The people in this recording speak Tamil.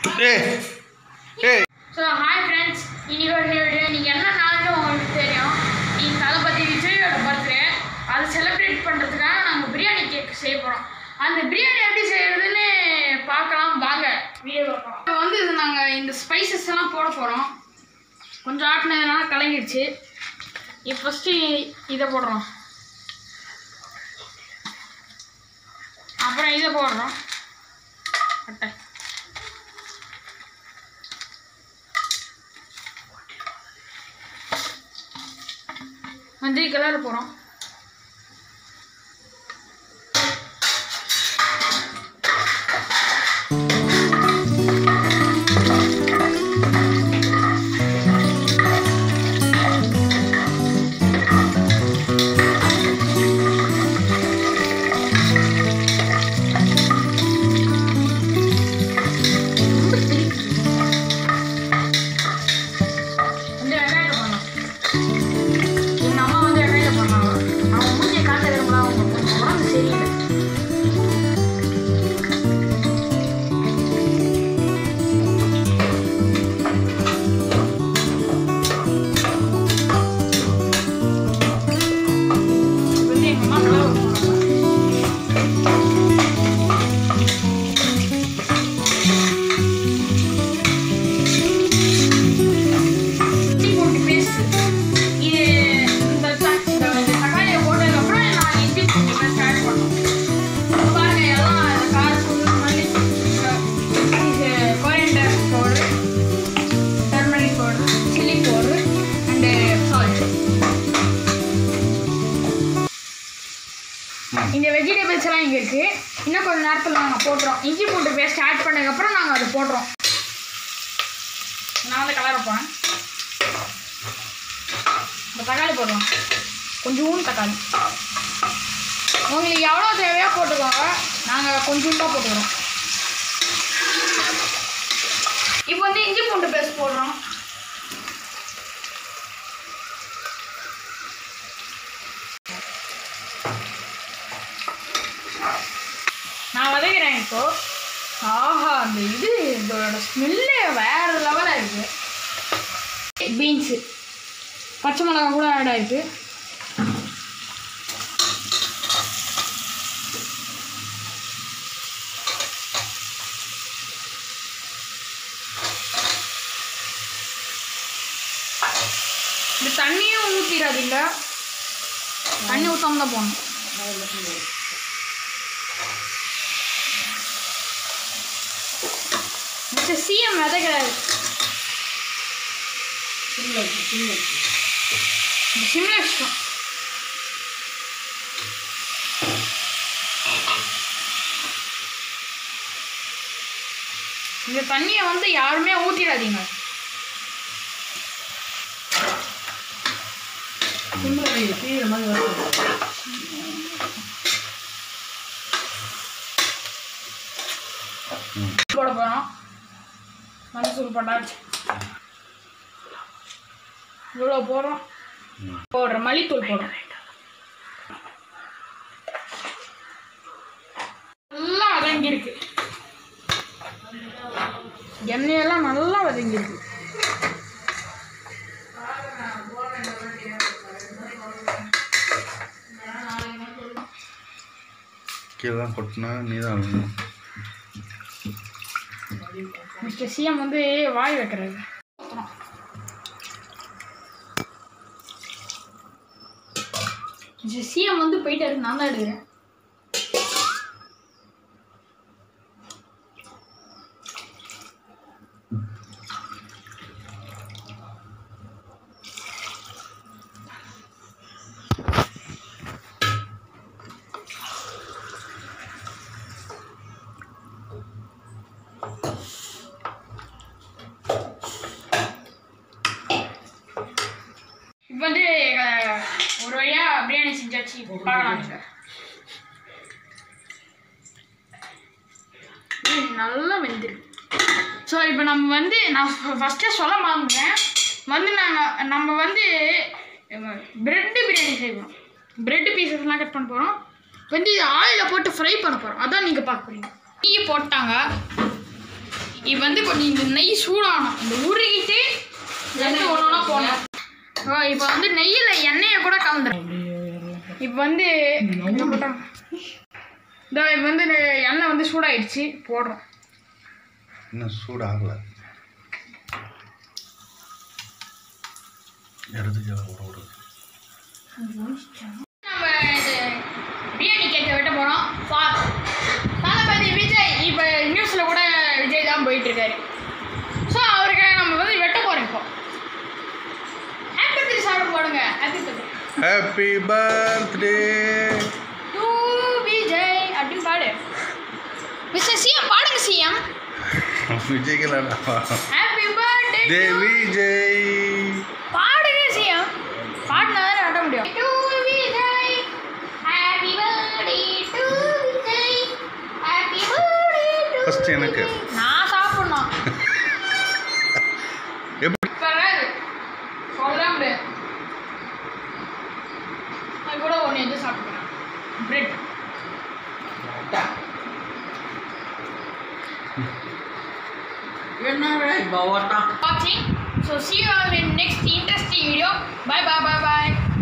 ஏய் ஏய் ஸோ ஹாய் ஃப்ரெண்ட்ஸ் இன்னைக்கு ஒரு வீடியோ நீங்கள் என்ன நாள்னு உங்களுக்கு தெரியும் நீங்கள் அதை பற்றி விஜயோட பர்த்டே அதை செலிப்ரேட் பண்ணுறதுக்காக நாங்கள் பிரியாணி கேக் செய்ய போகிறோம் அந்த பிரியாணி எப்படி செய்யறதுன்னு பார்க்கலாம் வாங்க வீடியோ பார்க்கலாம் இப்போ வந்து இது நாங்கள் இந்த ஸ்பைசஸ் எல்லாம் போட போகிறோம் கொஞ்சம் ஆட்டினதுனால கலங்கிடுச்சு இப்போ ஃபஸ்ட்டு இதை போடுறோம் அப்புறம் இதை போடுறோம் அட்டை மஞ்சள் கலர் போகிறோம் வந்து வெங்காயத்தை பண்ணலாம் எங்கள் அம்மா வந்து இடையில பண்ணாங்க அவங்க மூஞ்சியை காட்ட விரும்பல அவங்க கொஞ்சம் உடம்பு சரியில்லை இப்ப வந்து எங்க அம்மா கலவை போடுறாங்க. இஞ்சி பூண்டு பேஸ்ட் இது இந்த த- இந்த இந்த தக்காளியை போட்டதுக்கப்புறம் நான் இஞ்சி பூண்டு பேஸ்ட் ஆட் பண்ணோம் இப்ப பாருங்க எல்லாம் இந்த காரத்தூள் மல்லி இது coriander powder turmeric powder chilli powder and salt இந்த வெஜிடபிள்ஸ் எல்லாம் இங்கே இருக்குது இன்னும் கொஞ்சம் நேரத்தில் நாங்கள் போட்டுறோம் இஞ்சி பூண்டு பேஸ்ட் ஆட் பண்ணதுக்கப்புறம் நாங்கள் அதை போடுறோம் நான் வந்து கலர் வைப்பேன் இந்த தக்காளி போடுறோம் கொஞ்சோண்டு தக்காளி உங்களுக்கு எவ்வளோ தேவையோ போட்டுக்கோங்க நாங்கள் கொஞ்சோண்டாக போட்டுக்கிறோம் இப்போ வந்து இஞ்சி பூண்டு பேஸ்ட் போடுறோம் நான் வதக்கிறேன் இப்போ ஆஹா அந்த இது இதோட ஸ்மெல்லே வேற லெவலாக இருக்கு பீன்ஸு பச்சை மிளகா கூட ஆட் ஆயிருக்கு இந்த தண்ணியும் ஊற்றிடாதீங்க தண்ணி ஊற்றாம தான் போகணும் மிஸ்டர் சிஎம் விதைக்கிறாரு சிம்ல இஷ்டம் இந்த தண்ணியை வந்து யாருமே ஊற்றிடாதீங்க போட போகிறோம் மஞ்சள் போட்டாச்சு இவ்வளோ போடுறோம் போடுற மல்லித்தூள் போடுறோம் நல்லா வதங்கியிருக்கு எண்ணெயெல்லாம் நல்லா வதங்கியிருக்கு கீழே தான் கொட்டினா நீ தான் அழுகணும் மிஸ்டர் சிஎம் வந்து வாய் வைக்கிறாரு மிஸ்டர் சிஎம் வந்து போயிட்டாரு நான் தான் எடுக்கிறேன் இப்போ வந்து அஹ், ஒரு வழியா பிரியாணி செஞ்சாச்சு பார்க்கலாம் நீங்க ம், நல்லா வெந்திருக்கு ஸோ இப்போ நம்ம வந்து நான் ஃபஸ்ட்டே சொல்ல மறந்துட்டேன் வந்து நாங்கள் நம்ம வந்து பிரெட்டு பிரியாணி செய்வோம் பிரெட் பீசஸ்லாம் கட் பண்ண போகிறோம் வந்து இது ஆயிலில் போட்டு ஃப்ரை பண்ண போகிறோம் அதான் நீங்கள் பார்க்க போறீங்க டீ போட்டாங்க இப்போ வந்து கொஞ்சம் இந்த நெய் சூடாகணும் இந்த உருகிட்டு எண்ணெய் ஒன்று ஒன்றா போடணும் ஓ இப்போ வந்து நெய்யில் எண்ணெயை கூட கலந்துடும் இப்போ வந்து என்ன போட்டோம்? இதோ இப்போ வந்து நெ- எண்ணெய் வந்து சூடாயிடுச்சு போடுறோம் இன்னும் சூடாகல எடுத்துக்க ஒரு ஒரு நம்ம இது பிரியாணி கேக்க வெட்ட போகிறோம் ஃபா தளபதி விஜய் இப்போ நியூஸில் கூட விஜய் தான் போயிட்டு இருக்காரு ஸோ அவருக்காக நம்ம வந்து வெட்ட போகிறோம் இப்போ ஹாப்பி பர்த்டே சாப்பிட போடுங்க happy birthday happy birthday to Vijay அப்படின்னு பாடு மிஸ்டர் சிஎம் பாடுங்க சிஎம் விஜய்களா ஹாப்பி பர்த்டே டே விஜய் பாடுங்க சிஎம் பாடினா தான் ஆட முடியும் to Vijay happy birthday to Vijay happy birthday to First எனக்கு. நான் சாப்பிடணும் எப்படி வராது சொல்ல முடியாது நான் கூட ஒன்று எது சாப்பிடுறேன் பிரெட் என்ன இப்போ ஓட்டான் watching. So see you all in next interesting video. Bye bye bye bye.